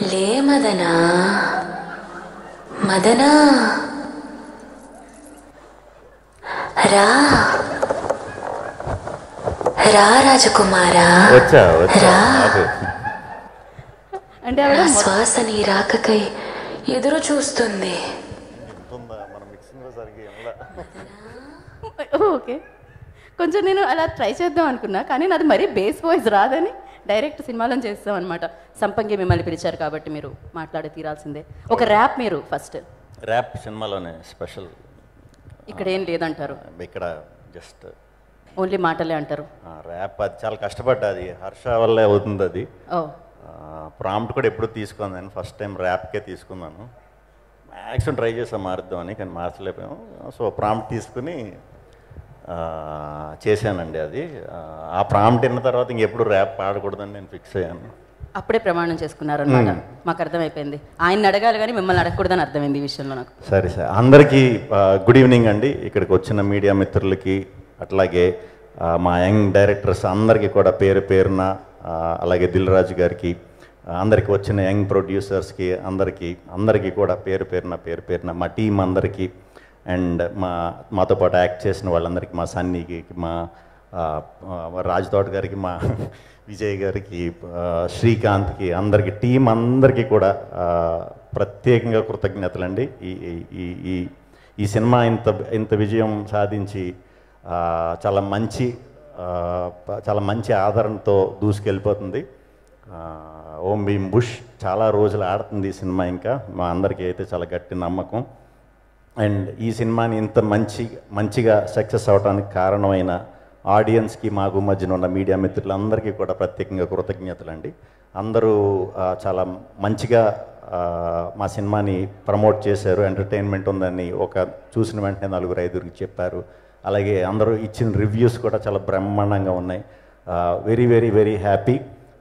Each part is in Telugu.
లే మదనా మదనా రా రా రాజకుమారా వచ్చా వచ్చా రా. ఆగు. అంటే ఆవిడ నా మొ- శ్వాస నీ రాకకై ఎదురు చూస్తుంది ఓకే కొంచెం నేను అలా ట్రై చేద్దాం అనుకున్నా కానీ నాది మరీ బేస్ వాయిస్ రాదని డైరెక్ట్ సినిమాలో చేస్తాం అనమాట సంపంగి మిమ్మల్ని పిలిచారు కాబట్టి మీరు మాట్లాడి తీరాల్సిందే ఒక ర్యాప్ మీరు ఫస్ట్ ర్యాప్ సినిమాలోనే స్పెషల్ ఇక్కడ ఏం లేదంటారు ఇక్కడ జస్ట్ ఓన్లీ మాటలే అంటారు ర్యాప్ అది చాలా కష్టపడ్డా అది హర్ష వల్లే అవుతుంది అది ఓ ప్రాంప్ట్ కూడా ఎప్పుడు తీసుకున్నాను ఫస్ట్ టైం ర్యాప్కే తీసుకున్నాను మ్యాక్సిమం ట్రై చేసాం మారుద్దామని కానీ మార్చలేకపోయాము సో ప్రాంప్ట్ తీసుకుని ఆ, చేశానండి అది ఆ, ఆ ప్రాంప్ట్ విన్న తర్వాత ఇంకెప్పుడు ర్యాప్ పాడకూడదని నేను ఫిక్స్ అయ్యాను అప్పుడే ప్రమాణం చేసుకున్నారనమాట మాకు అర్థమైపోయింది ఆయన అడగాలి కానీ మిమ్మల్ని అడగకూడదని అర్థమైంది ఈ విషయంలో నాకు సరే సార్ అందరికీ ఆ, గుడ్ ఈవినింగ్ అండి ఇక్కడికి వచ్చిన మీడియా మిత్రులకి అట్లాగే ఆ, మా యంగ్ డైరెక్టర్స్ అందరికీ కూడా పేరు పేరున ఆ, అలాగే దిల్ రాజు గారికి ఆ, అందరికీ వచ్చిన యంగ్ ప్రొడ్యూసర్స్కి అందరికీ అందరికీ కూడా పేరు పేరున పేరు పేరున మా టీం అందరికీ అండ్ మా మాతో పాటు యాక్ట్ చేసిన వాళ్ళందరికీ మా సన్నీకి మా ఆ, ఆ, రాజ్ తోట గారికి మా విజయ్ గారికి ఆ, శ్రీకాంత్కి అందరికీ టీం అందరికీ కూడా ఆ, ప్రత్యేకంగా కృతజ్ఞతలండి ఈ ఈ- ఈ ఈ ఈ సినిమా ఇంత ఇంత విజయం సాధించి ఆ, చాలా మంచి ఆ, ప- చాలా మంచి ఆదరణతో దూసుకెళ్ళిపోతుంది ఆ, ఓం భీమ్ బుష్ చాలా రోజులు ఆడుతుంది ఈ సినిమా ఇంకా మా అందరికీ అయితే చాలా గట్టి నమ్మకం అండ్ ఈ సినిమాని ఇంత మంచి మంచిగా సక్సెస్ అవడానికి కారణమైన ఆడియన్స్కి మాకు మధ్యన ఉన్న మీడియా మిత్రులందరికీ కూడా ప్రత్యేకంగా కృతజ్ఞతలండి అందరూ ఆ, చాలా మంచిగా ఆ, మా సినిమాని ప్రమోట్ చేశారు ఎంటర్టైన్మెంట్ ఉందని ఒక చూసిన వెంటనే నలుగురు ఐదుగురికి చెప్పారు అలాగే అందరూ ఇచ్చిన రివ్యూస్ కూడా చాలా బ్రహ్మాండంగా ఉన్నాయి వెరీ వెరీ వెరీ హ్యాపీ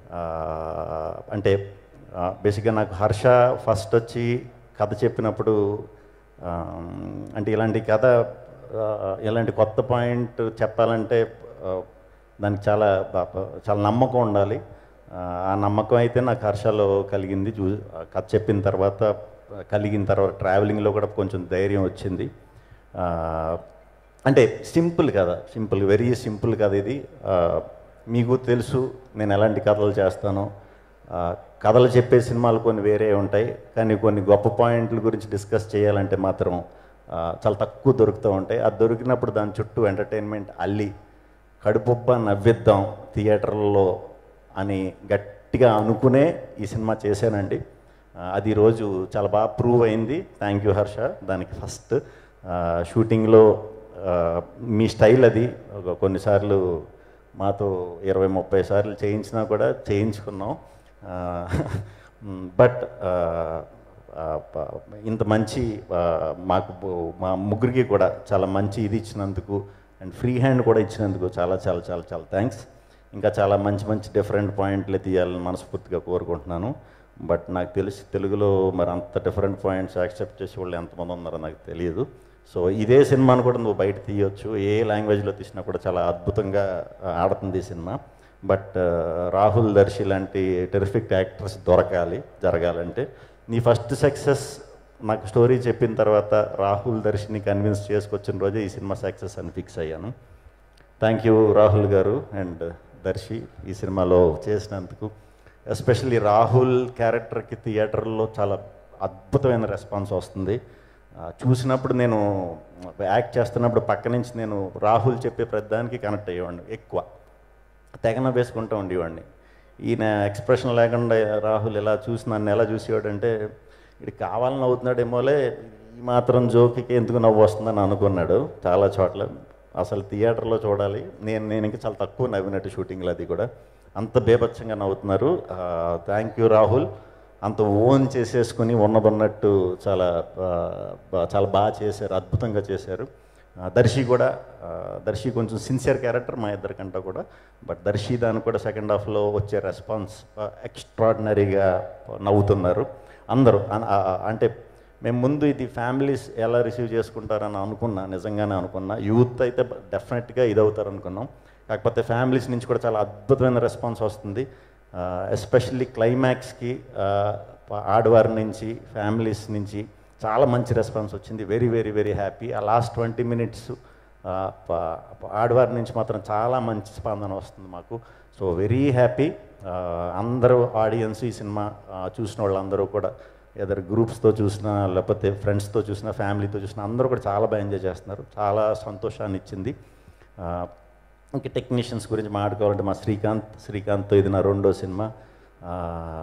అంటే బేసిక్గా నాకు హర్ష ఫస్ట్ వచ్చి కథ చెప్పినప్పుడు ఆ, అంటే ఇలాంటి కథ ఆ, ఇలాంటి కొత్త పాయింట్ చెప్పాలంటే ఆ, దానికి చాలా బా- బా- చాలా నమ్మకం ఉండాలి ఆ, ఆ నమ్మకం అయితే నాకు హర్షలో కలిగింది చూ ఆ కథ చెప్పిన తర్వాత కలిగిన తర్వాత ట్రావెలింగ్లో కూడా కొంచెం ధైర్యం వచ్చింది ఆ, అంటే సింపుల్ కదా సింపుల్ వెరీ సింపుల్ కదా ఇది ఆ, మీకు తెలుసు నేను ఎలాంటి కథలు చేస్తానో ఆ, కథలు చెప్పే సినిమాలు కొన్ని వేరే ఉంటాయి కానీ కొన్ని గొప్ప పాయింట్ల గురించి డిస్కస్ చేయాలంటే మాత్రం ఆ, చాలా తక్కువ దొరుకుతూ ఉంటాయి అది దొరికినప్పుడు దాని చుట్టూ ఎంటర్టైన్మెంట్ అల్లి కడుపుబ్బ నవ్విద్దాం థియేటర్లో అని గట్టిగా అనుకునే ఈ సినిమా చేశానండి ఆ, అది ఈరోజు చాలా బాగా ప్రూవ్ అయింది థ్యాంక్ యూ హర్ష దానికి ఫస్ట్ షూటింగ్లో మీ స్టైల్ అది ఒక కొన్నిసార్లు మాతో ఇరవై ముప్పై సార్లు చేయించినా కూడా చేయించుకున్నాం బట్ ఇంత మంచి ఆ, మాకు బో- మా ముగ్గురికి కూడా చాలా మంచి ఇది ఇచ్చినందుకు అండ్ ఫ్రీ హ్యాండ్ కూడా ఇచ్చినందుకు చాలా చాలా చాలా చాలా థ్యాంక్స్ ఇంకా చాలా మంచి మంచి డిఫరెంట్ పాయింట్లు తీయాలని మనస్ఫూర్తిగా కోరుకుంటున్నాను బట్ నాకు తెలిసి తెలుగులో మరి అంత డిఫరెంట్ పాయింట్స్ యాక్సెప్ట్ చేసే వాళ్ళు ఎంతమంది ఉన్నారో నాకు తెలియదు సో ఇదే సినిమాను కూడా నువ్వు బయట తీయొచ్చు ఏ లాంగ్వేజ్లో తీసినా కూడా చాలా అద్భుతంగా ఆ, ఆడుతుంది ఈ సినిమా బట్ రాహుల్ దర్శి లాంటి టెరిఫిక్ యాక్టర్స్ దొరకాలి జరగాలంటే నీ ఫస్ట్ సక్సెస్ నాకు స్టోరీ చెప్పిన తర్వాత రాహుల్ దర్శిని కన్విన్స్ చేసుకొచ్చిన రోజే ఈ సినిమా సక్సెస్ అని ఫిక్స్ అయ్యాను thank you Rahul garu and Darsi ఈ సినిమాలో చేసినందుకు ఎస్పెషల్లీ రాహుల్ క్యారెక్టర్కి థియేటర్లో చాలా అద్భుతమైన రెస్పాన్స్ వస్తుంది ఆ, చూసినప్పుడు నేను యాక్ట్ చేస్తున్నప్పుడు పక్క నుంచి నేను రాహుల్ చెప్పే ప్రతిదానికి కనెక్ట్ అయ్యేవాడిని ఎక్కువ తెగన వేసుకుంటూ ఉండేవాడిని ఈయన ఎక్స్ప్రెషన్ లేకుండా రాహుల్ ఎలా చూసి నన్ను ఎలా చూసేవాడంటే ఇది కావాలని అవుతున్నాడేమోలే ఈ మాత్రం జోక్కి ఎందుకు నవ్వు వస్తుందని అనుకున్నాడు చాలా చోట్ల అసలు థియేటర్లో చూడాలి నేను నేను ఇంకా చాలా తక్కువ నవ్వినట్టు షూటింగ్లో అది కూడా అంత బేభత్సంగా నవ్వుతున్నారు థ్యాంక్ యూ రాహుల్ అంత ఓన్ చేసేసుకుని ఉన్నదన్నట్టు చాలా ఆ, బా- చాలా బాగా చేశారు అద్భుతంగా చేశారు ఆ, దర్శి కూడా ఆ, దర్శి కొంచెం సిన్సియర్ క్యారెక్టర్ మా ఇద్దరికంటే కూడా బట్ దర్శి దానికి కూడా సెకండ్ హాఫ్లో వచ్చే రెస్పాన్స్ ఎక్స్ట్రాడినరీగా నవ్వుతున్నారు అందరూ అన్- ఆ- ఆ- అంటే మేము ముందు ఇది ఫ్యామిలీస్ ఎలా రిసీవ్ చేసుకుంటారని అనుకున్నా నిజంగానే అనుకున్నా యూత్ అయితే డెఫినెట్గా ఇది అవుతారు అనుకున్నాం కాకపోతే ఫ్యామిలీస్ నుంచి కూడా చాలా అద్భుతమైన రెస్పాన్స్ వస్తుంది ఎస్పెషల్లీ క్లైమాక్స్కి ప- ఆడవారి నుంచి ఫ్యామిలీస్ నుంచి చాలా మంచి రెస్పాన్స్ వచ్చింది వెరీ వెరీ వెరీ హ్యాపీ ఆ లాస్ట్ ట్వంటీ మినిట్స్ ఆడవారి నుంచి మాత్రం చాలా మంచి స్పందన వస్తుంది మాకు సో వెరీ హ్యాపీ అందరూ ఆడియన్స్ ఈ సినిమా ఆ, చూసిన వాళ్ళందరూ కూడా ఏదర్ గ్రూప్స్తో చూసినా లేకపోతే ఫ్రెండ్స్తో చూసినా ఫ్యామిలీతో చూసినా అందరూ కూడా చాలా బాగా ఎంజాయ్ చేస్తున్నారు చాలా సంతోషాన్ని ఇచ్చింది ఆ, ఇంకా టెక్నీషియన్స్ గురించి మాట్లాడుకోవాలంటే మా శ్రీకాంత్ శ్రీకాంత్తో ఇది నా రెండో సినిమా ఆ,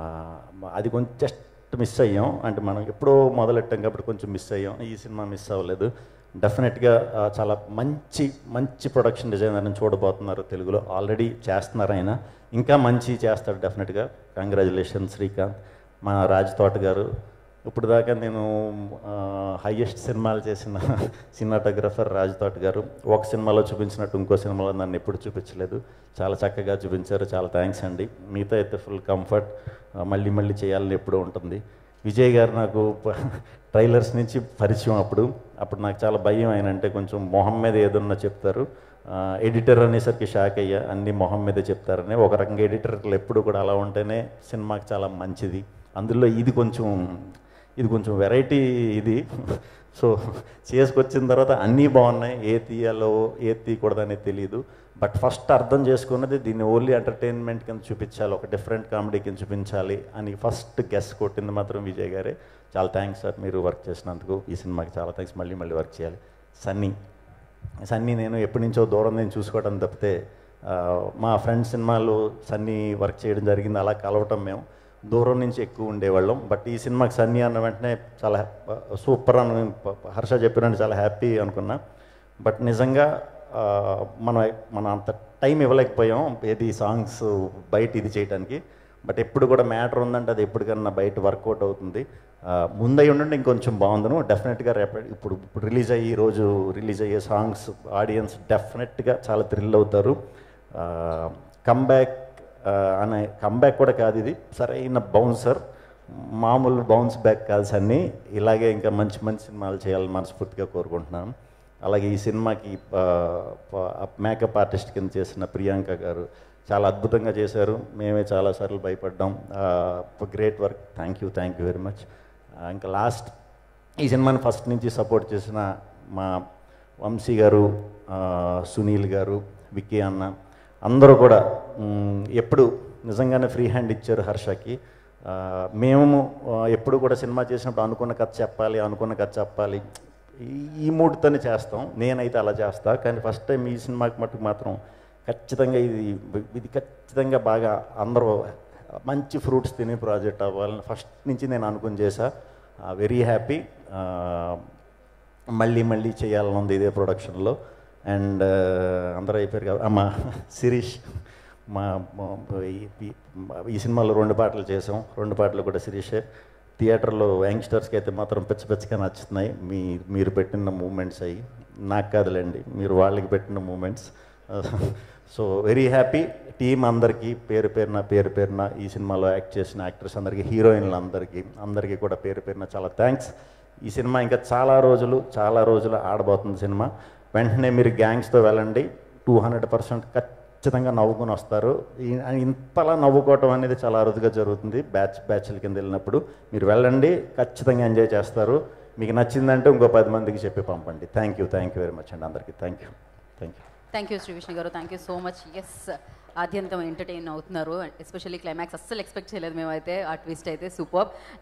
అది కొంచెం జస్ట్ మిస్ అయ్యాం అంటే మనం ఎప్పుడో మొదలెట్టాం కాబట్టి కొంచెం మిస్ అయ్యాం ఈ సినిమా మిస్ అవ్వలేదు డెఫినెట్గా ఆ, చాలా మంచి మంచి ప్రొడక్షన్ డిజైనర్ని చూడబోతున్నారు తెలుగులో ఆల్రెడీ చేస్తున్నారు ఆయన ఇంకా మంచి చేస్తాడు డెఫినెట్గా కంగ్రాచులేషన్ శ్రీకాంత్ మా రాజ్ తోట గారు ఇప్పుడు దాకా నేను హయ్యెస్ట్ సినిమాలు చేసిన సినిమాటోగ్రఫర్ రాజ్ తోట గారు ఒక సినిమాలో చూపించినట్టు ఇంకో సినిమాలో నన్ను ఎప్పుడు చూపించలేదు చాలా చక్కగా చూపించారు చాలా థ్యాంక్స్ అండి మీతో అయితే ఫుల్ కంఫర్ట్ మళ్ళీ మళ్ళీ చేయాలని ఎప్పుడూ ఉంటుంది విజయ్ గారు నాకు ప- ట్రైలర్స్ నుంచి పరిచయం అప్పుడు అప్పుడు నాకు చాలా భయం ఆయన అంటే కొంచెం మొహం మీద ఏదన్నా చెప్తారు ఆ, ఎడిటర్ అనేసరికి షాక్ అయ్యా అన్ని మొహం మీదే చెప్తారని ఒక రకంగా ఎడిటర్లు ఎప్పుడు కూడా అలా ఉంటేనే సినిమాకి చాలా మంచిది అందులో ఇది కొంచెం ఇది కొంచెం వెరైటీ ఇది సో చేసుకొచ్చిన తర్వాత అన్నీ బాగున్నాయి ఏ తీయాలో ఏ తీయకూడదనే తెలియదు బట్ ఫస్ట్ అర్థం చేసుకున్నది దీన్ని ఓన్లీ ఎంటర్టైన్మెంట్ కింద చూపించాలి ఒక డిఫరెంట్ కామెడీ కింద చూపించాలి అని ఫస్ట్ గెస్ కొట్టింది మాత్రం విజయ్ గారే చాలా థ్యాంక్స్ సార్ మీరు వర్క్ చేసినందుకు ఈ సినిమాకి చాలా థ్యాంక్స్ మళ్ళీ మళ్ళీ వర్క్ చేయాలి సన్నీ సన్నీ నేను ఎప్పటి నుంచో దూరం నేను చూసుకోవడం తప్పితే ఆ, మా ఫ్రెండ్ సినిమాలు సన్నీ వర్క్ చేయడం జరిగింది అలా కలవటం మేము దూరం నుంచి ఎక్కువ ఉండేవాళ్ళం బట్ ఈ సినిమాకి సన్నీ అన్న వెంటనే చాలా సూపర్ అని ప- ప- హర్ష చెప్పినట్టు చాలా హ్యాపీ అనుకున్నా బట్ నిజంగా ఆ, మనం మనం అంత టైం ఇవ్వలేకపోయాం ఏది సాంగ్స్ బయట ఇది చేయడానికి బట్ ఎప్పుడు కూడా మ్యాటర్ ఉందంటే అది ఎప్పటికన్నా బయట వర్కౌట్ అవుతుంది ఆ, ముందై ఉండండి ఇంకొంచెం బాగుందను డెఫినెట్గా రేప ఇప్పుడు ఇప్పుడు రిలీజ్ అయ్యి ఈ రోజు రిలీజ్ అయ్యే సాంగ్స్ ఆడియన్స్ డెఫినెట్గా చాలా థ్రిల్ అవుతారు కమ్బ్యాక్ అనే కమ్బ్యాక్ కూడా కాదు ఇది సరైన బౌన్సర్ మామూలు బౌన్స్ బ్యాక్ కాల్స్ అన్నీ ఇలాగే ఇంకా మంచి మంచి సినిమాలు చేయాలని మనస్ఫూర్తిగా కోరుకుంటున్నాను అలాగే ఈ సినిమాకి మేకప్ ఆర్టిస్ట్ కింద చేసిన ప్రియాంక గారు చాలా అద్భుతంగా చేశారు మేమే చాలాసార్లు భయపడ్డాం great work thank you thank you very much ఇంకా లాస్ట్ ఈ సినిమాని ఫస్ట్ నుంచి సపోర్ట్ చేసిన మా వంశీ గారు ఆ, సునీల్ గారు విక్కీ అన్న అందరూ కూడా మ్, ఎప్పుడు నిజంగానే ఫ్రీ హ్యాండ్ ఇచ్చారు హర్షకి ఆ, మేము ఆ, ఎప్పుడు కూడా సినిమా చేసినప్పుడు అనుకున్న కథ చెప్పాలి అనుకున్న కథ చెప్పాలి ఈ- ఈ మూడుతోనే చేస్తాం నేనైతే అలా చేస్తా కానీ ఫస్ట్ టైం ఈ సినిమాకి మటుకు మాత్రం ఖచ్చితంగా ఇది ఇది ఖచ్చితంగా బాగా అందరూ మంచి ఫ్రూట్స్ తినే ప్రాజెక్ట్ అవ్వాలని ఫస్ట్ నుంచి నేను అనుకుని చేశా వెరీ హ్యాపీ మళ్ళీ మళ్ళీ చేయాలని ఉంది ఇదే ప్రొడక్షన్లో అండ్ అందరూ అయిపోయారు కాబట్టి అమ్మ శిరీష్ మా మా- ఈ- ఈ- ఈ సినిమాలో రెండు పాటలు చేసాం రెండు పాటలు కూడా శిరీషే థియేటర్లో యంగ్స్టర్స్కి అయితే మాత్రం పిచ్చ పిచ్చగా నచ్చుతున్నాయి మీ మీరు పెట్టిన మూమెంట్స్ అయ్యి నాకు కాదులేండి మీరు వాళ్ళకి పెట్టిన moments so very happy team అందరికీ పేరు పేరున పేరు పేరున ఈ సినిమాలో యాక్ట్ చేసిన యాక్టర్స్ అందరికీ హీరోయిన్లు అందరికీ అందరికీ కూడా పేరు పేరున చాలా థ్యాంక్స్ ఈ సినిమా ఇంకా చాలా రోజులు చాలా రోజులు ఆడబోతుంది సినిమా వెంటనే మీరు గ్యాంగ్స్తో వెళ్ళండి టూ హండ్రెడ్ పర్సెంట్ ఖచ్చితంగా నవ్వుకొని వస్తారు ఈ- ఇంతలా నవ్వుకోవటం అనేది చాలా అరుదుగా జరుగుతుంది బ్యాచ్ బ్యాచ్ల కింద వెళ్ళినప్పుడు మీరు వెళ్ళండి ఖచ్చితంగా ఎంజాయ్ చేస్తారు మీకు నచ్చిందంటే ఇంకో పది మందికి చెప్పి పంపండి thank you thank you very much అండి అందరికీ thank you thank you thank you Shri Vishnu garu thank you so much yes ఆద్యంతం ఎంటర్టైన్ అవుతున్నారు ఎస్పెషల్లీ క్లైమాక్స్ అస్సలు ఎక్స్పెక్ట్ చేయలేదు మేమైతే ఆ ట్విస్ట్ అయితే సూపర్